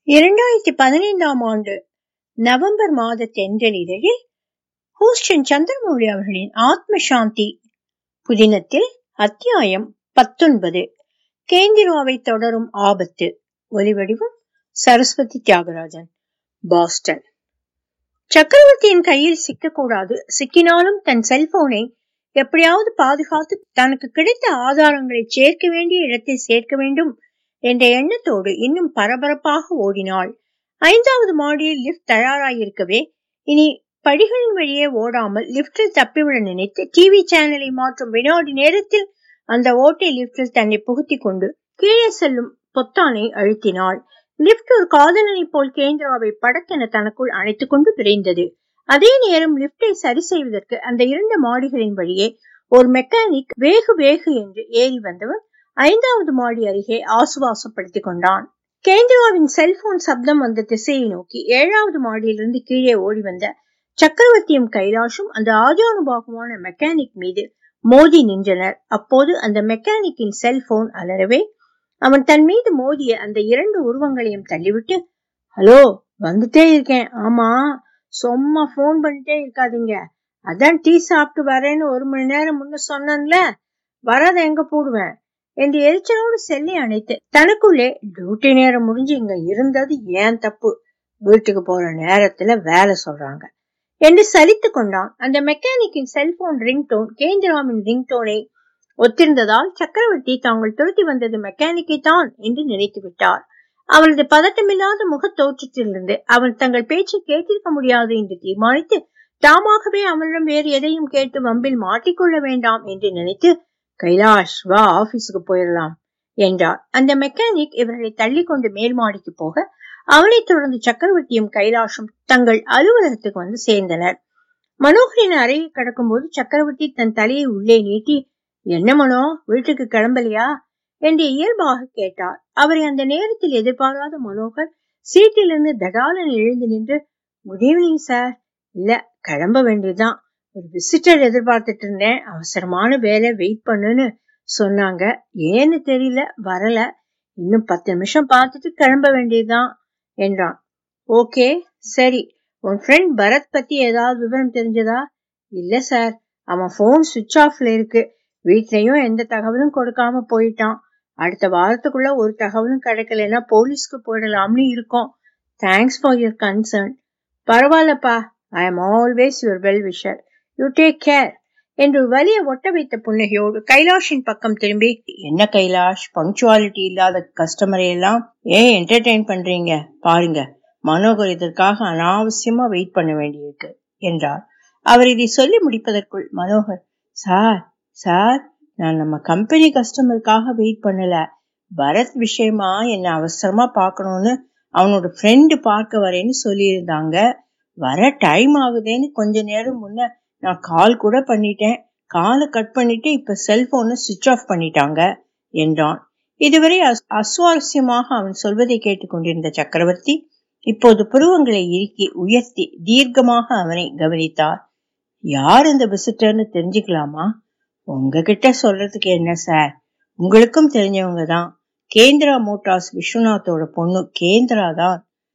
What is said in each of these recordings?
இரண்டாயிரத்தி பதினைந்தாம் ஆண்டு நவம்பர் மாத தென்றலிதழில் ஹூஸ்டன் சந்திரமௌழி அவர்களின் ஆத்ம சாந்தி புதினத்தில் அத்தியாயம் பத்தொன்பது கேந்திராவை தொடரும் ஆபத்து ஒலிவடிவம் சரஸ்வதி தியாகராஜன் பாஸ்டன் சக்கரவர்த்தியின் கையில் சிக்கக்கூடாது சிக்கினாலும் தன் செல்போனை எப்படியாவது பாதுகாத்து தனக்கு கிடைத்த ஆதாரங்களை சேர்க்க வேண்டிய இடத்தில் சேர்க்க வேண்டும் என்ற எண்ணத்தோடு இன்னும் பரபரப்பாக ஓடினாள் ஐந்தாவது மாடியில் லிப்ட் தயாராயிருக்கவே இனி படிகளின் வழியே ஓடாமல் லிப்டில் தப்பிவிட நினைத்து டிவி சேனலை மாற்றும் வினாடி நேரத்தில் அந்த ஓட்டை லிப்டில் தன்னை புகுத்தி கொண்டு கீழே செல்லும் பொத்தானை அழுத்தினாள் லிப்ட் ஒரு காதலனை போல் கேந்திராவை படக்கென தனக்குள் அணைத்துக் கொண்டு விரைந்தது அதே நேரம் லிப்டை சரி செய்வதற்கு அந்த இரண்டு மாடிகளின் வழியே ஒரு மெக்கானிக் வேகு வேகு என்று ஏறி வந்தவன் ஐந்தாவது மாடி அருகே ஆசுவாசப்படுத்திக் கொண்டான் கேந்திராவின் செல்போன் சப்தம் வந்த திசையை நோக்கி ஏழாவது மாடியிலிருந்து கீழே ஓடி வந்த சக்கரவர்த்தியும் கைலாஷும் அந்த ஆஜானுபாகமான மெக்கானிக் மீது மோதி நின்றனர் அப்போது அந்த மெக்கானிக்கின் செல்போன் அலறவே அவன் தன் மீது மோதிய அந்த இரண்டு உருவங்களையும் தள்ளிவிட்டு ஹலோ வந்துட்டே இருக்கேன் ஆமா சும்மா போன் பண்ணிட்டே இருக்காதீங்க அதான் டீ சாப்பிட்டு வரேன்னு ஒரு மணி நேரம் முன்ன சொன்னேன்ல வராத எங்க போடுவேன் என்று எரிச்சலோடு செல்லை அணைத்து தனக்குள்ளே டியூட்டி நேரம் முடிஞ்சு இங்க இருந்தது ஏன் தப்பு வீட்டுக்கு போற நேரத்துல வேலை சொல்றாங்க என்று சலித்து கொண்டான் அந்த மெக்கானிக்கின் செல்போன் ரிங்டோன் கேந்திராவின் ரிங்டோனை ஒத்திருந்ததால் சக்கரவர்த்தி தாங்கள் துரத்தி வந்தது மெக்கானிக்கை தான் என்று நினைத்து விட்டார் அவளது பதட்டமில்லாத முக தோற்றத்திலிருந்து அவன் தங்கள் பேச்சை கேட்டிருக்க முடியாது என்று தீர்மானித்து தாமாகவே அவனிடம் வேறு எதையும் கேட்டு வம்பில் மாட்டிக்கொள்ள வேண்டாம் என்று நினைத்து கைலாஷ் வா ஆபீஸுக்கு போயிடலாம் என்றார் அந்த மெக்கானிக் இவர்களை தள்ளி கொண்டு மேல் மாடிக்கு போக அவனைத் தொடர்ந்து சக்கரவர்த்தியும் கைலாஷும் தங்கள் அலுவலகத்துக்கு வந்து சேர்ந்தனர் மனோகரின் அறையை கடக்கும் போது சக்கரவர்த்தி தன் தலையை உள்ளே நீட்டி என்ன மனோ வீட்டுக்கு கிளம்பலையா என்று இயல்பாக கேட்டார் அவரை அந்த நேரத்தில் எதிர்பாராத மனோகர் சீட்டிலிருந்து தடாலன் எழுந்து நின்று குட் ஈவினிங் சார் இல்ல கிளம்ப வேண்டியதுதான் ஒரு விசிட்டர் எதிர்பார்த்துட்டு இருந்தேன் அவசரமான வேலை வெயிட் பண்ணுன்னு சொன்னாங்க ஏன்னு தெரியல வரல இன்னும் பத்து நிமிஷம் பார்த்துட்டு கிளம்ப வேண்டியதுதான் என்றான் ஓகே சரி உன் ஃப்ரெண்ட் பரத் பத்தி ஏதாவது விவரம் தெரிஞ்சதா இல்ல சார் அவன் போன் சுவிட்ச் ஆஃப்ல இருக்கு வீட்லயும் எந்த தகவலும் கொடுக்காம போயிட்டான் அடுத்த வாரத்துக்குள்ள ஒரு தகவலும் கிடைக்கலன்னா போலீஸ்க்கு போயிடலாம்னு இருக்கோம் தேங்க்ஸ் ஃபார் யுவர் கன்சர்ன் பரவாயில்லப்பா I am always your well wisher you take care என்று வலிய ஒட்ட வைத்த புன்னகையோடு கைலாஷின் பக்கம் திரும்பி என்ன கைலாஷ் பங்க்சுவாலிட்டி இல்லாத கஸ்டமரை எல்லாம் ஏன் என்டர்டெயின் பண்றீங்க பாருங்க மனோகர் இதற்காக அனாவசியமா வெயிட் பண்ண வேண்டியிருக்கு என்றார் அவர் இதை சொல்லி முடிப்பதற்குள் மனோகர் சார் சார் நான் நம்ம கம்பெனி கஸ்டமருக்காக வெயிட் பண்ணல பரத் விஷயமா என்ன அவசரமா பார்க்கணும்னு அவனோட ஃப்ரெண்டு பார்க்க வரேன்னு சொல்லியிருந்தாங்க வர டைம் ஆகுதேன்னு கொஞ்ச நேரம் முன்ன நான் கால் கூட பண்ணிட்டேன் காலை கட் பண்ணிட்டு இப்ப செல்போனை சுவிட்ச் ஆஃப் பண்ணிட்டாங்க என்றான் இதுவரை அசுவாரஸ்யமாக அவன் சொல்வதை கேட்டுக்கொண்டிருந்த சக்கரவர்த்தி இப்போது புருவங்களை இறுக்கி உயர்த்தி தீர்க்கமாக அவனை கவனித்தார் யார் இந்த விசிட்டர்னு தெரிஞ்சுக்கலாமா உங்ககிட்ட சொல்றதுக்கு என்ன சார் உங்களுக்கும் தெரிஞ்சவங்க தான் கேந்திரா மோட்டார்ஸ் விஸ்வநாத்தோட பொண்ணு கேந்திரா தான்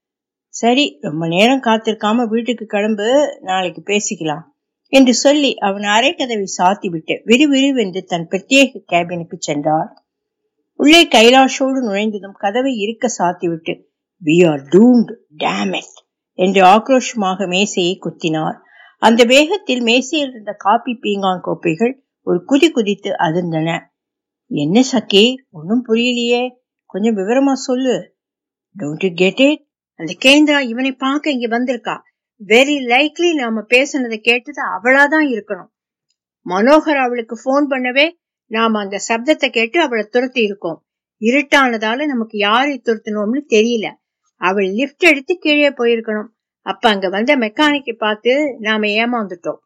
சரி ரொம்ப நேரம் காத்திருக்காம வீட்டுக்கு கிளம்பு நாளைக்கு பேசிக்கலாம் என்று சொல்லி அவன் அரை கதவை சாத்திவிட்டு விறுவிறுவென்று தன் பிரத்யேக கேபினுக்கு சென்றார் உள்ளே கைலாஷோடு நுழைந்ததும் கதவை இருக்க சாத்திவிட்டு வி ஆர் டூம்ட் டேமிட் என்று ஆக்ரோஷமாக மேசையை குத்தினார் அந்த வேகத்தில் மேசையில் இருந்த காப்பி பீங்கான் கோப்பைகள் ஒரு குதி குதித்து அதிர்ந்தன என்ன சக்கி ஒன்னும் புரியலையே கொஞ்சம் விவரமா சொல்லு டோன்ட் யூ கெட் இட் அந்த கேந்திரா இவனை பார்க்க இங்க வந்திருக்கா வெரி லைக்லி நாம பேசுனதை கேட்டது அவளாதான் இருக்கணும் மனோகர் அவளுக்கு போன் பண்ணவே நாம அந்த சப்தத்தை கேட்டு அவளை துரத்தி இருக்கோம் இருட்டானதால நமக்கு யாரை துரத்தணும்னு தெரியல அவள் லிப்ட் எடுத்து கீழே போயிருக்கணும் அப்ப அங்க வந்த மெக்கானிக்கை பார்த்து நாம ஏமாந்துட்டோம்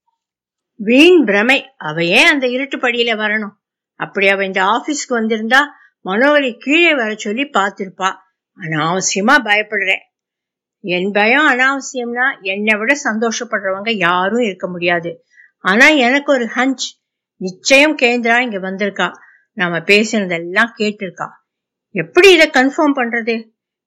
வீண் பிரமை அவ ஏன் அந்த இருட்டு படியில வரணும் அப்படி அவ இந்த ஆபீஸ்க்கு வந்திருந்தா மனோகரை கீழே வர சொல்லி பார்த்திருப்பா அனாவசியமா பயப்படுறேன் என் பயம் அனாவசியம்னா என்னை விட சந்தோஷப்படுறவங்க யாரும் இருக்க முடியாது ஆனா எனக்கு ஒரு ஹஞ்ச் நிச்சயம் கேந்திரா இங்க வந்திருக்கா நாம பேசினதெல்லாம் கேட்டிருக்கா எப்படி இத கன்ஃபார்ம் பண்றது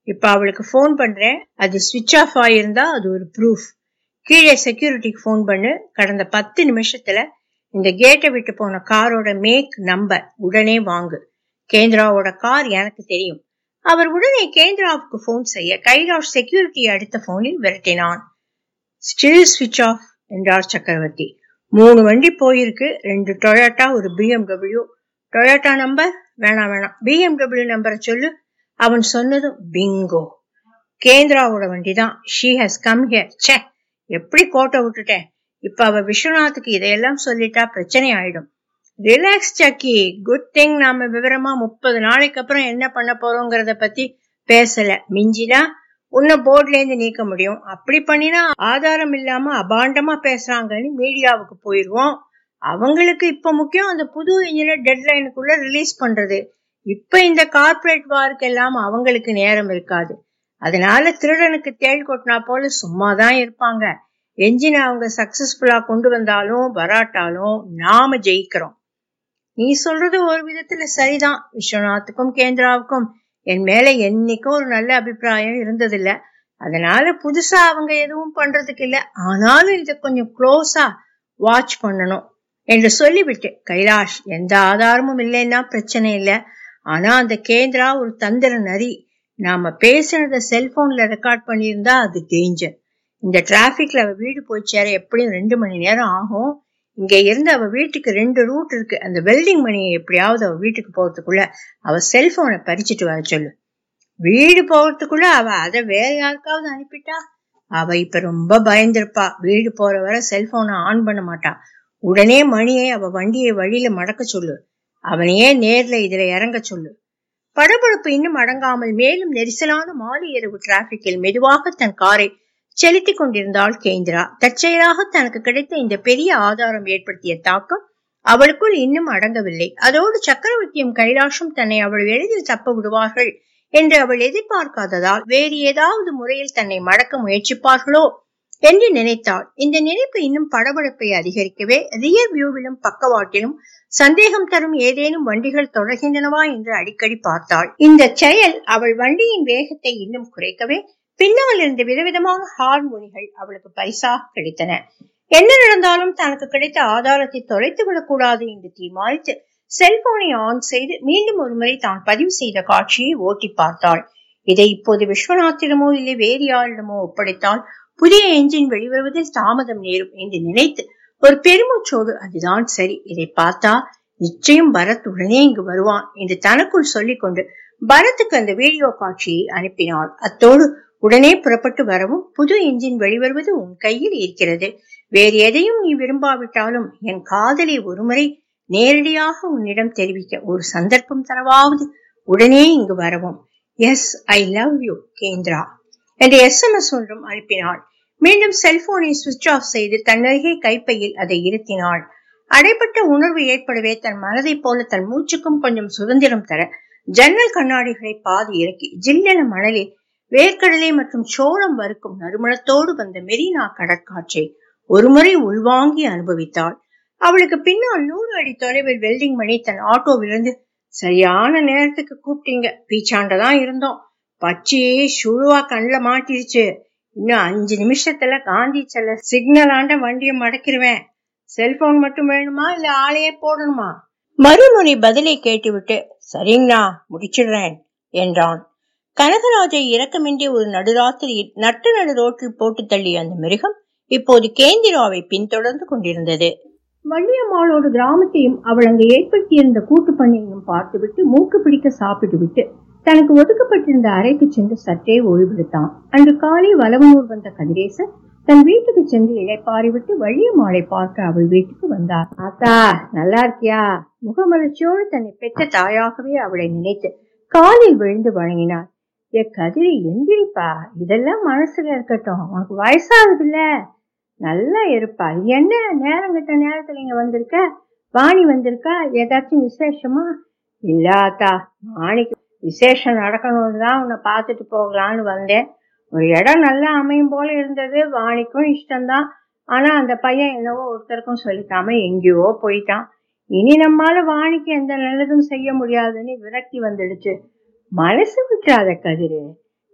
இப்ப அவளுக்கு ஃபோன் பண்றேன் அது சுவிட்ச் ஆஃப் ஆயிருந்தா அது ஒரு ப்ரூஃப் கீழே செக்யூரிட்டிக்கு ஃபோன் பண்ணு கடந்த பத்து நிமிஷத்துல இந்த கேட்டை விட்டு போன காரோட மேக் நம்பர் உடனே வாங்கு கேந்திராவோட கார் எனக்கு தெரியும் அவர் உடனே கேந்திராவுக்கு போன் செய்ய கைலாஷ் செக்யூரிட்டி அடுத்த போனில் விரட்டினான் ஸ்டில் ஸ்விட்ச் ஆஃப் என்றார் சக்கரவர்த்தி மூணு வண்டி போயிருக்கு ரெண்டு டொயோட்டா ஒரு பிஎம்டபிள்யூ டொயோட்டா நம்பர் வேணாம் வேணாம் பிஎம்டபிள்யூ நம்பரை சொல்லு அவன் சொன்னதும் பிங்கோ கேந்திராவோட வண்டி தான் ஷீ ஹஸ் கம் ஹியர் ச்சே எப்படி கோட்டை விட்டுட்டேன் இப்ப அவ விஸ்வநாத்துக்கு இதையெல்லாம் சொல்லிட்டா பிரச்சனை ஆயிடும் ரிலாக்ஸ் சக்கி குட் திங் நாம விவரமா முப்பது நாளைக்கு அப்புறம் என்ன பண்ண போறோங்கிறத பத்தி பேசல மிஞ்சினா உன்னை போர்ட்ல இருந்து நீக்க முடியும் அப்படி பண்ணினா ஆதாரம் இல்லாம அபாண்டமா பேசுறாங்கன்னு மீடியாவுக்கு போயிருவோம் அவங்களுக்கு இப்ப முக்கியம் அந்த புது இன்ஜினை டெட்லைனுக்குள்ள ரிலீஸ் பண்றது இப்ப இந்த கார்ப்பரேட் வார்க்கு எல்லாம் அவங்களுக்கு நேரம் இருக்காது அதனால திருடனுக்கு தேள் கொட்டினா போல சும்மாதான் இருப்பாங்க என்ஜினை அவங்க சக்சஸ்ஃபுல்லா கொண்டு வந்தாலும் வராட்டாலும் நாம ஜெயிக்கிறோம் நீ சொல்றது ஒரு விதத்துல சரிதான் விஸ்வநாத்துக்கும் கேந்திராவுக்கும் என் மேல என்னைக்கும் ஒரு நல்ல அபிப்பிராயம் இருந்ததில்ல அதனால புதுசா அவங்க எதுவும் பண்றதுக்கு இல்ல ஆனாலும் இத கொஞ்சம் க்ளோஸா வாட்ச் பண்ணணும் என்று சொல்லிவிட்டு கைலாஷ் எந்த ஆதாரமும் இல்லைன்னா பிரச்சனை இல்ல ஆனா அந்த கேந்திரா ஒரு தந்திர நரி நாம பேசுனத செல்போன்ல ரெக்கார்ட் பண்ணியிருந்தா அது டேஞ்சர் இந்த டிராபிக்ல அவ வீடு போய் சேர எப்படியும் ரெண்டு மணி நேரம் ஆகும் இங்க இருந்து அவ வீட்டுக்கு ரெண்டு ரூட் இருக்கு அந்த வெல்டிங் மணியை எப்படியாவது அவ வீட்டுக்கு போறதுக்குள்ள அவ செல்போனை பறிச்சுட்டு வர சொல்லு வீடு போறதுக்குள்ள அவ அதை வேற யாருக்காவது அனுப்பிட்டா அவ இப்ப ரொம்ப பயந்திருப்பா வீடு போற வரை செல்போனை ஆன் பண்ண மாட்டா உடனே மணியை அவ வண்டியை வழியில மடக்க சொல்லு அவனையே நேர்ல இதுல இறங்க சொல்லு படபடப்பு இன்னும் அடங்காமல் மேலும் நெரிசலான மாலை இரவு டிராபிக்கில் மெதுவாக தன் காரை செலுத்திக் கொண்டிருந்தாள் கேந்திரா தற்செயலாக தனக்கு கிடைத்த இந்த பெரிய ஆதாரம் ஏற்படுத்திய தாக்கம் அவளுக்குள் இன்னும் அடங்கவில்லை அதோடு சக்கரவர்த்தியும் கைலாஷும் தன்னை அவள் எளிதில் தப்ப விடுவார்கள் என்று அவள் எதிர்பார்க்காததால் வேறு ஏதாவது முறையில் தன்னை மடக்க முயற்சிப்பார்களோ என்று நினைத்தாள் இந்த நினைப்பு இன்னும் படபடப்பை அதிகரிக்கவே ரியர் வியூவிலும் பக்கவாட்டிலும் சந்தேகம் தரும் ஏதேனும் வண்டிகள் தொடர்கின்றனவா என்று அடிக்கடி பார்த்தாள் இந்த செயல் அவள் வண்டியின் வேகத்தை இன்னும் குறைக்கவே பின்னால் இருந்த விதவிதமான ஹார்மோனிகள் அவளுக்கு பரிசாக கிடைத்தன என்ன நடந்தாலும் தனக்கு கிடைத்த ஆதாரத்தை தொலைத்து விடக்கூடாது என்று தீர்மானித்து செல்போனை ஆன் செய்து மீண்டும் ஒருமுறை தான் பதிவு செய்த காட்சியை ஓட்டி பார்த்தாள் இதை இப்போது விஸ்வநாத்திடமோ இல்லை வேறு யாரிடமோ ஒப்படைத்தால் புதிய என்ஜின் வெளிவருவதில் தாமதம் நேரும் என்று நினைத்து ஒரு பெருமூச்சோடு அதுதான் சரி இதை பார்த்தா நிச்சயம் பரத் உடனே இங்கு வருவான் என்று தனக்குள் சொல்லிக்கொண்டு பரத்துக்கு அந்த வீடியோ காட்சியை அனுப்பினாள் அத்தோடு உடனே புறப்பட்டு வரவும் புது என்ஜின் வெளிவருவது உன் கையில் இருக்கிறது வேறு எதையும் நீ விரும்பாவிட்டாலும் என் காதலை ஒருமுறை நேரடியாக உன்னிடம் தெரிவிக்க ஒரு சந்தர்ப்பம் தரவாவது உடனே இங்கு வரவும் yes I love you Kendra என்ற எஸ்எம்எஸ் ஒன்றும் அனுப்பினாள் மீண்டும் செல்போனை சுவிட்ச் ஆஃப் செய்து தன்னருகே கைப்பையில் அதை இருத்தினாள் அடைப்பட்ட உணர்வு ஏற்படவே தன் மனதை போல தன் மூச்சுக்கும் கொஞ்சம் சுதந்திரம் தர ஜன்னல் கண்ணாடிகளை பாதி இறக்கி ஜில்லென மணலில் வேர்க்கடலை மற்றும் சோளம் வறுக்கும் நறுமணத்தோடு வந்த மெரினா கடற்காற்றை ஒருமுறை உள்வாங்கி அனுபவித்தாள் அவளுக்கு பின்னால் நூறு அடி தொலைவில் வெல்டிங் மணி தன் ஆட்டோவிலிருந்து சரியான நேரத்துக்கு கூப்பிட்டீங்க பீச்சாண்டதான் இருந்தோம் பச்சையே சுழுவா கண்ணில் மாட்டிருச்சு இன்னும் அஞ்சு நிமிஷத்துல காந்தி செல்ல சிக்னல் ஆண்ட வண்டியை மடக்கிடுவேன் செல்போன் மட்டும் வேணுமா இல்ல ஆளையே போடணுமா மறுமுறை பதிலை கேட்டுவிட்டு சரிங்கண்ணா முடிச்சிடுறேன் என்றான் கனகராஜை இரக்கமின்றி ஒரு நடுராத்திரியில் நட்டு நடு ரோட்டில் போட்டு தள்ளிய அந்த மிருகம் இப்போது கேந்திராவை பின்தொடர்ந்து கொண்டிருந்தது வள்ளியம்மாளோடு கிராமத்தையும் அவள் அங்கு ஏற்படுத்தியிருந்த கூட்டு பண்ணையையும் பார்த்துவிட்டு மூக்கு பிடிக்க சாப்பிட்டு விட்டு தனக்கு ஒதுக்கப்பட்டிருந்த அறைக்கு சென்று சற்றே ஓய்வெடுத்தான் அன்று காலை வலவனூர் வந்த கதிரேசன் தன் வீட்டுக்கு சென்று இழைப்பாரி விட்டு வள்ளியம்மாளை பார்க்க அவள் வீட்டுக்கு வந்தார் ஆத்தா நல்லா இருக்கியா முகமலர்ச்சியோடு தன்னை பெற்ற தாயாகவே அவளை நினைத்து காலில் விழுந்து வழங்கினார் ஏ கதிரி எந்திரிப்பா இதெல்லாம் மனசுல இருக்கட்டும் உனக்கு வயசாகுது இல்ல நல்லா இருப்பா என்ன நேரம் கட்ட நேரத்துல இங்க வந்திருக்க வாணி வந்திருக்கா ஏதாச்சும் விசேஷமா இல்லாத்தா வாணிக்கு விசேஷம் நடக்கணும்னு தான் உன்னை பார்த்துட்டு போகலான்னு வந்தேன் ஒரு இடம் நல்லா அமையும் போல இருந்தது வாணிக்கும் இஷ்டம்தான் ஆனா அந்த பையன் என்னவோ ஒருத்தருக்கும் சொல்லிக்காம எங்கேயோ போயிட்டான் இனி நம்மால வாணிக்கு எந்த நல்லதும் செய்ய முடியாதுன்னு விரக்தி வந்துடுச்சு மனசு விட்டுறாத கதிரு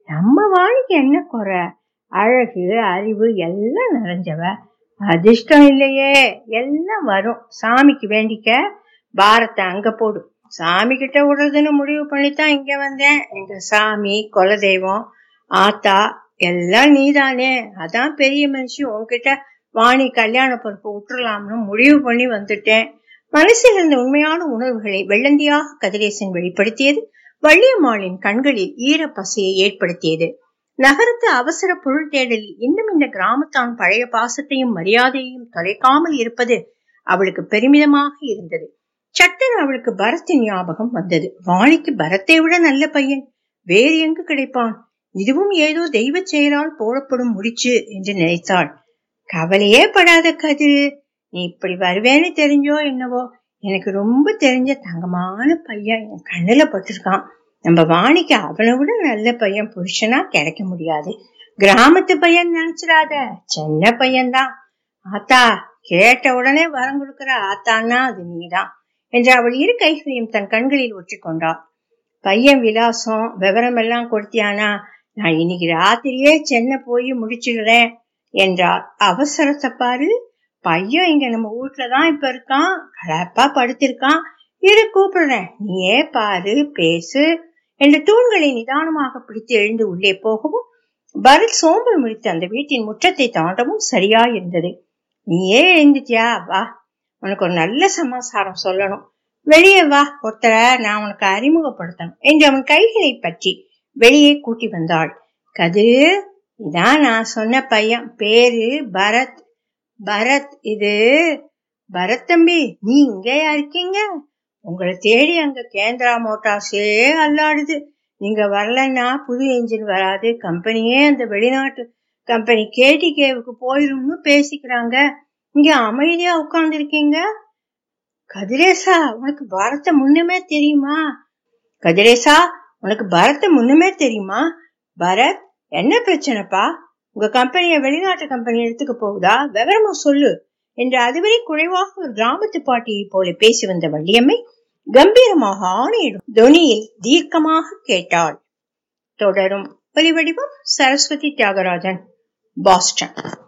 நம்ம வாணிக்கு என்ன குறை அழகு அறிவு எல்லாம் நிறைஞ்சவ அதிர்ஷ்டம் இல்லையே எல்லாம் வரும் சாமிக்கு வேண்டிக்க பாரத்தை அங்க போடு சாமி கிட்ட விடுறதுன்னு முடிவு பண்ணித்தான் இங்க வந்தேன் எங்க சாமி குலதெய்வம் ஆத்தா எல்லாம் நீதானே அதான் பெரிய மனுஷி உன்கிட்ட வாணி கல்யாண பொறுப்பு விட்டுறலாம்னு முடிவு பண்ணி வந்துட்டேன் மனசில் இருந்த உண்மையான உணர்வுகளை வெள்ளந்தியாக கதிரேசன் வெளிப்படுத்தியது வள்ளியம்மாளின் கண்களில் ஈரப்பசையை ஏற்படுத்தியது நகரத்து அவசர பொருள் தேடலில் இன்னும் இந்த கிராமத்தான் பழைய பாசத்தையும் மரியாதையையும் தொலைக்காமல் இருப்பது அவளுக்கு பெருமிதமாக இருந்தது சட்டன் அவளுக்கு பரத்தின் ஞாபகம் வந்தது வாணிக்கு பரத்தை விட நல்ல பையன் வேறு எங்கு கிடைப்பான் இதுவும் ஏதோ தெய்வ செயலால் போடப்படும் முடிச்சு என்று நினைத்தாள் கவலையே படாத கதிர் நீ இப்படி வருவேன்னு தெரிஞ்சோ என்னவோ எனக்கு ரொம்ப தெரிஞ்ச தங்கமான பையன் என் கண்ணுல பட்டிருக்கான் நம்ம வாணிக்கு அவனை விட நல்ல பையன் புருஷனா கிடைக்க முடியாது கிராமத்து பையன் நினைச்சிடாத சின்ன பையன்தான் ஆத்தா கேட்ட உடனே வரம் கொடுக்கிற ஆத்தான்னா அது நீதான் என்று அவள் இரு கைகளையும் தன் கண்களில் ஒற்றி கொண்டாள் பையன் விலாசம் விவரம் எல்லாம் கொடுத்தியானா நான் இன்னைக்கு ராத்திரியே சென்னை போய் முடிச்சிடுறேன் என்றார் அவசரத்தை பாரு பையன் இங்க நம்ம வீட்டுலதான் இப்ப இருக்கான் கலப்பா படுத்திருக்கான் இரு கூப்பிடுறேன் நீயே பாரு பேசு என்று தூண்களை நிதானமாக பிடித்து எழுந்து உள்ளே போகவும் பரத் சோம்பல் முடித்து அந்த வீட்டின் முற்றத்தை தாண்டவும் சரியா இருந்தது நீயே எழுந்துட்டியா வா உனக்கு ஒரு நல்ல சமாசாரம் சொல்லணும் வெளியே வா ஒருத்தர நான் உனக்கு அறிமுகப்படுத்தணும் என்று அவன் கைகளை பற்றி வெளியே கூட்டி வந்தாள் கதிர் இதான் நான் சொன்ன பையன் பேரு பரத் பரத் இது பரத் தம்பி நீ இங்கேயா இருக்கீங்க உங்களை தேடி அங்க கேந்திரா மோட்டார்ஸே அல்லாடுது நீங்க வரலன்னா புது என்ஜின் வராது கம்பெனியே அந்த வெளிநாட்டு கம்பெனி கேடிகேவுக்கு போயிரும்னு பேசிக்கிறாங்க இங்க அமைதியா உட்கார்ந்து இருக்கீங்க கதிரேசா உனக்கு பாரத முன்னமே தெரியுமா கதிரேசா உனக்கு பரத முன்னமே தெரியுமா பரத் என்ன பிரச்சனைப்பா உங்க கம்பெனிய வெளிநாட்டு கம்பெனி எடுத்துக்க போகுதா விவரமா சொல்லு என்று அதுவரை குறைவாக ஒரு கிராமத்து பாட்டியை போல பேசி வந்த வள்ளியம்மை கம்பீரமாக ஆணையிடும் தொனியில் தீர்க்கமாக கேட்டாள் தொடரும் ஒலிவடிவம் சரஸ்வதி தியாகராஜன் பாஸ்டன்